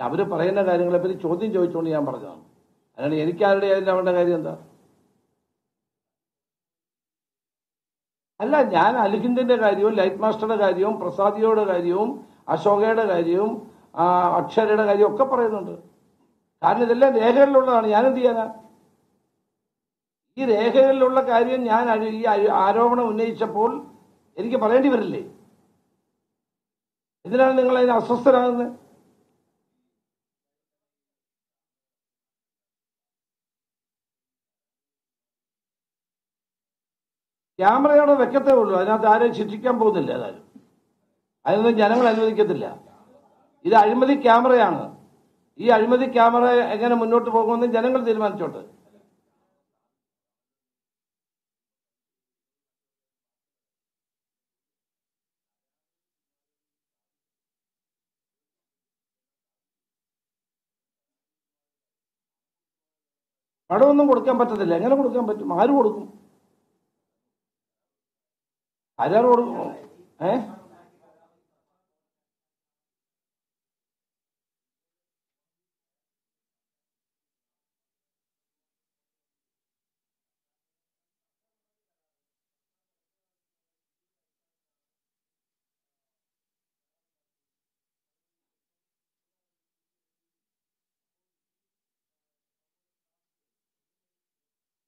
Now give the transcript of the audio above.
അവര് പറയുന്ന കാര്യങ്ങളെ പറ്റി ചോദ്യം ചോദിച്ചുകൊണ്ട് ഞാൻ പറഞ്ഞതാണ് അല്ലാണ്ട് എനിക്കാരുടെ അതിന്റെ അവരുടെ കാര്യം എന്താ അല്ല ഞാൻ അലിഹിന്ദിന്റെ കാര്യവും ലൈറ്റ് മാസ്റ്ററുടെ കാര്യവും പ്രസാദിയുടെ കാര്യവും അശോകയുടെ കാര്യവും ആ, അക്ഷരയുടെ കാര്യവും ഒക്കെ പറയുന്നുണ്ട് കാരണം ഇതെല്ലാം രേഖകളിലുള്ളതാണ് ഞാനെന്ത് ചെയ്യാനാ ഈ രേഖകളിലുള്ള കാര്യം ഞാൻ അഴി- ഈ അഴി- ആരോപണം ഉന്നയിച്ചപ്പോൾ എനിക്ക് പറയേണ്ടി വരില്ലേ എന്തിനാണ് നിങ്ങൾ അതിന് അസ്വസ്ഥരാകുന്നത് ക്യാമറയോടെ വെക്കത്തേ ഉള്ളൂ അതിനകത്ത് ആരെയും ശിക്ഷിക്കാൻ പോകുന്നില്ല ഏതായാലും അതിനൊന്നും ജനങ്ങൾ അനുവദിക്കത്തില്ല ഇത് അഴിമതി ക്യാമറയാണ് ഈ അഴിമതി ക്യാമറ എങ്ങനെ മുന്നോട്ട് പോകുമെന്ന് ജനങ്ങൾ തീരുമാനിച്ചോട്ടെ പണമൊന്നും കൊടുക്കാൻ പറ്റത്തില്ല എങ്ങനെ കൊടുക്കാൻ പറ്റും ആര് കൊടുക്കും ആരാറ് കൊടുക്കും ഏ